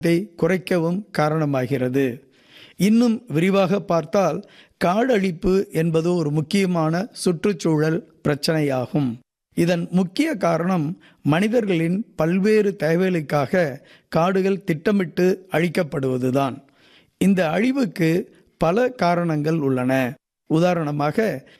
த்தை குறைக்கவும் காரணமாகிறது இன்னும் விரிவாக பார்த்தால் காடழிப்பு என்பது ஒரு முக்கியமான சுற்றுச்சூழல் பிரச்சனையாகும் இதன் முக்கிய காரணம் மனிதர்களின் பல்வேறு தேவைகளுக்காக காடுகள் திட்டமிட்டு அழிக்கப்படுவதுதான் இந்த அழிவுக்கு பல காரணங்கள் உள்ளன உதாரணமாக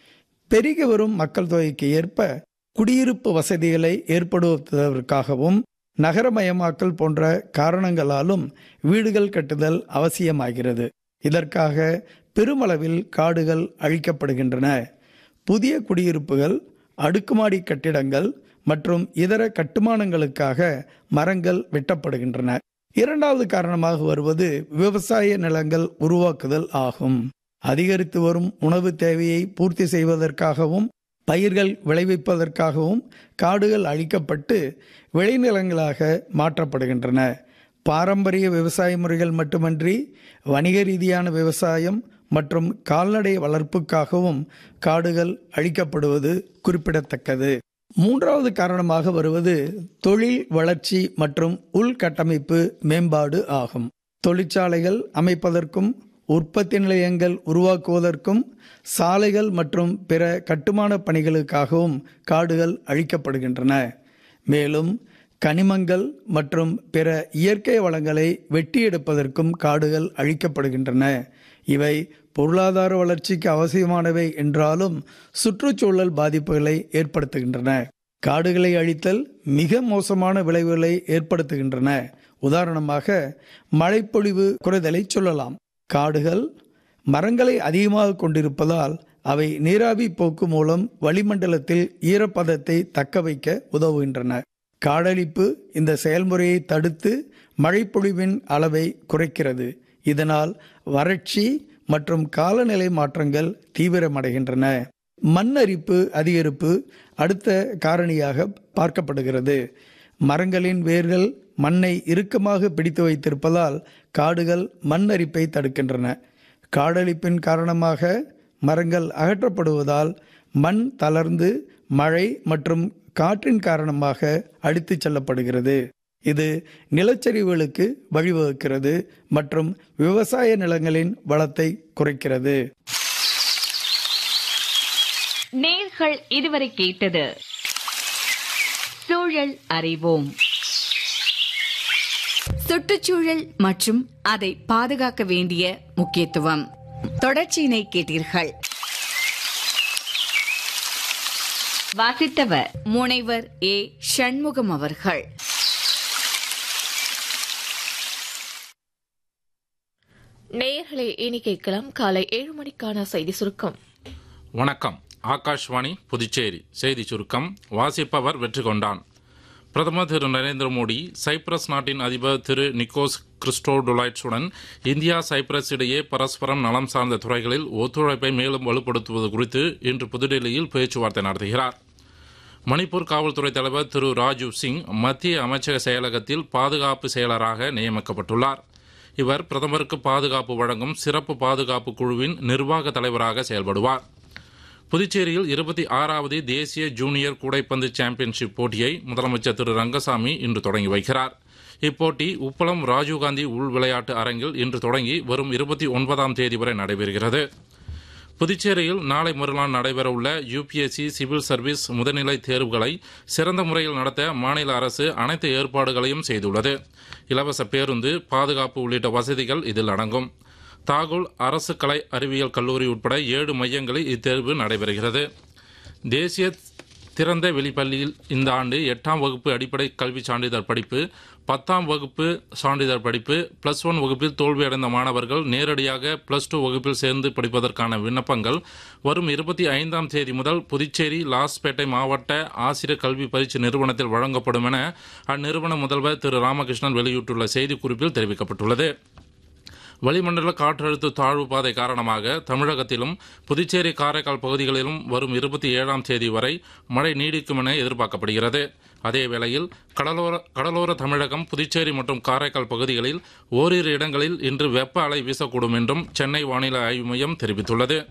பெருகி வரும் மக்கள் தொகைக்கு ஏற்ப குடியிருப்பு வசதிகளை ஏற்படுத்துவதற்காகவும் நகரமயமாக்கல் போன்ற காரணங்களாலும் வீடுகள் கட்டுதல் அவசியமாகிறது இதற்காக பெருமளவில் காடுகள் அழிக்கப்படுகின்றன புதிய குடியிருப்புகள் அடுக்குமாடி கட்டிடங்கள் மற்றும் இதர கட்டுமானங்களுக்காக மரங்கள் வெட்டப்படுகின்றன இரண்டாவது காரணமாக வருவது விவசாய நிலங்கள் உருவாக்குதல் ஆகும் அதிகரித்து வரும் உணவு தேவையை பூர்த்தி செய்வதற்காகவும் பயிர்கள் விளைவிப்பதற்காகவும் காடுகள் அழிக்கப்பட்டு விளைநிலங்களாக மாற்றப்படுகின்றன பாரம்பரிய விவசாய முறைகள் மட்டுமன்றி வணிக ரீதியான விவசாயம் மற்றும் கால்நடை வளர்ப்புக்காகவும் காடுகள் அழிக்கப்படுவது குறிப்பிடத்தக்கது மூன்றாவது காரணமாக வருவது தொழில் வளர்ச்சி மற்றும் உள்கட்டமைப்பு மேம்பாடு ஆகும் தொழிற்சாலைகள் அமைப்பதற்கும் உற்பத்தி நிலையங்கள் உருவாக்குவதற்கும் சாலைகள் மற்றும் பிற கட்டுமான பணிகளுக்காகவும் காடுகள் அழிக்கப்படுகின்றன மேலும் கனிமங்கள் மற்றும் பிற இயற்கை வளங்களை வெட்டி எடுப்பதற்கும் காடுகள் அழிக்கப்படுகின்றன இவை பொருளாதார வளர்ச்சிக்கு அவசியமானவை என்றாலும் சுற்றுச்சூழல் பாதிப்புகளை ஏற்படுத்துகின்றன காடுகளை அழித்தல் மிக மோசமான விளைவுகளை ஏற்படுத்துகின்றன உதாரணமாக மழைப்பொழிவு குறைதலை சொல்லலாம் காடுகள் மரங்களை அதிகமாக கொண்டிருப்பதால் அவை நீராவி போக்கு மூலம் வளிமண்டலத்தில் ஈரப்பதத்தை தக்க வைக்க உதவுகின்றன காடழிப்பு இந்த செயல்முறையை தடுத்து மழைப்பொழிவின் அளவை குறைக்கிறது இதனால் வறட்சி மற்றும் காலநிலை மாற்றங்கள் தீவிரமடைகின்றன மண் அரிப்பு அதிகரிப்பு அடுத்த காரணியாக பார்க்கப்படுகிறது மரங்களின் வேர்கள் மண்ணை இறுக்கமாக பிடித்து வைத்திருப்பதால் காடுகள் மண் அரிப்பை தடுக்கின்றன காடழிப்பின் காரணமாக மரங்கள் அகற்றப்படுவதால் மண் தளர்ந்து மழை மற்றும் காற்றின் காரணமாக அடித்துச் செல்லப்படுகிறது இது நிலச்சரிவுகளுக்கு வழிவகுக்கிறது மற்றும் விவசாய நிலங்களின் வளத்தை குறைக்கிறது நேர்கள் இதுவரை கேட்டது சூழல் அறிவோம் சுற்றுச்சூழல் மற்றும் அதை பாதுகாக்க வேண்டிய முக்கியத்துவம் தொடர்ச்சியினை கேட்டீர்கள் வாசித்தவர் முனைவர் ஏ சண்முகம் அவர்கள் நேயர்களே இனி கேட்கலாம் காலை ஏழு மணிக்கான செய்தி சுருக்கம் வணக்கம் ஆகாஷ்வாணி புதுச்சேரி செய்தி சுருக்கம் வாசிப்பவர் வெற்றி கொண்டான் பிரதமர் திரு நரேந்திர மோடி சைப்ரஸ் நாட்டின் அதிபர் திரு நிக்கோஸ் கிறிஸ்டோடுலைட்ஸுடன் இந்தியா சைப்ரஸ் இடையே பரஸ்பரம் நலம் சார்ந்த துறைகளில் ஒத்துழைப்பை மேலும் வலுப்படுத்துவது குறித்து இன்று புதுடெல்லியில் பேச்சுவார்த்தை நடத்துகிறார் மணிப்பூர் காவல்துறை தலைவர் திரு ராஜீவ் சிங் மத்திய அமைச்சக செயலகத்தில் பாதுகாப்பு செயலராக நியமிக்கப்பட்டுள்ளார் இவர் பிரதமருக்கு பாதுகாப்பு வழங்கும் சிறப்பு பாதுகாப்பு குழுவின் நிர்வாக தலைவராக செயல்படுவார் புதுச்சேரியில் இருபத்தி ஆறாவது தேசிய ஜூனியர் கூடைப்பந்து சாம்பியன்ஷிப் போட்டியை முதலமைச்சர் திரு ரங்கசாமி இன்று தொடங்கி வைக்கிறார் இப்போட்டி உப்பளம் ராஜீவ்காந்தி உள் விளையாட்டு அரங்கில் இன்று தொடங்கி வரும் இருபத்தி ஒன்பதாம் தேதி வரை நடைபெறுகிறது புதுச்சேரியில் நாளை மறுநாள் நடைபெறவுள்ள யுபிஎஸ்சி சிவில் சர்வீஸ் முதுநிலை தேர்வுகளை சிறந்த முறையில் நடத்த மாநில அரசு அனைத்து ஏற்பாடுகளையும் செய்துள்ளது இலவச பேருந்து பாதுகாப்பு உள்ளிட்ட வசதிகள் இதில் அடங்கும் தாகூல் அரசு கலை அறிவியல் கல்லூரி உட்பட ஏழு மையங்களில் இத்தேர்வு நடைபெறுகிறது தேசிய திறந்த வெளிப்பள்ளியில் இந்த ஆண்டு எட்டாம் வகுப்பு அடிப்படை கல்வி சான்றிதழ் படிப்பு பத்தாம் வகுப்பு சான்றிதழ் படிப்பு பிளஸ் ஒன் வகுப்பில் தோல்வியடைந்த மாணவர்கள் நேரடியாக பிளஸ் டூ வகுப்பில் சேர்ந்து படிப்பதற்கான விண்ணப்பங்கள் வரும் இருபத்தி ஐந்தாம் தேதி முதல் புதுச்சேரி லாஸ்பேட்டை மாவட்ட ஆசிரியர் கல்வி பயிற்சி நிறுவனத்தில் வழங்கப்படும் என அந்நிறுவன முதல்வர் திரு ராமகிருஷ்ணன் வெளியிட்டுள்ள செய்திக்குறிப்பில் தெரிவிக்கப்பட்டுள்ளது வளிமண்டல காற்றழுத்த தாழ்வு பாதை காரணமாக தமிழகத்திலும் புதுச்சேரி காரைக்கால் பகுதிகளிலும் வரும் இருபத்தி ஏழாம் தேதி வரை மழை நீடிக்கும் என எதிர்பார்க்கப்படுகிறது அதே வேளையில் கடலோர கடலோர தமிழகம் புதுச்சேரி மற்றும் காரைக்கால் பகுதிகளில் ஓரிரு இடங்களில் இன்று வெப்ப அலை வீசக்கூடும் என்றும் சென்னை வானிலை ஆய்வு மையம் தெரிவித்துள்ளது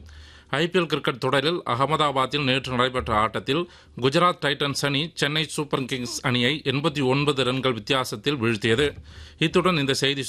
ஐபிஎல் கிரிக்கெட் தொடரில் அகமதாபாத்தில் நேற்று நடைபெற்ற ஆட்டத்தில் குஜராத் டைட்டன்ஸ் அணி சென்னை சூப்பர் கிங்ஸ் அணியை எண்பத்தி ஒன்பது ரன்கள் வித்தியாசத்தில் வீழ்த்தியது இத்துடன் இந்த செய்தி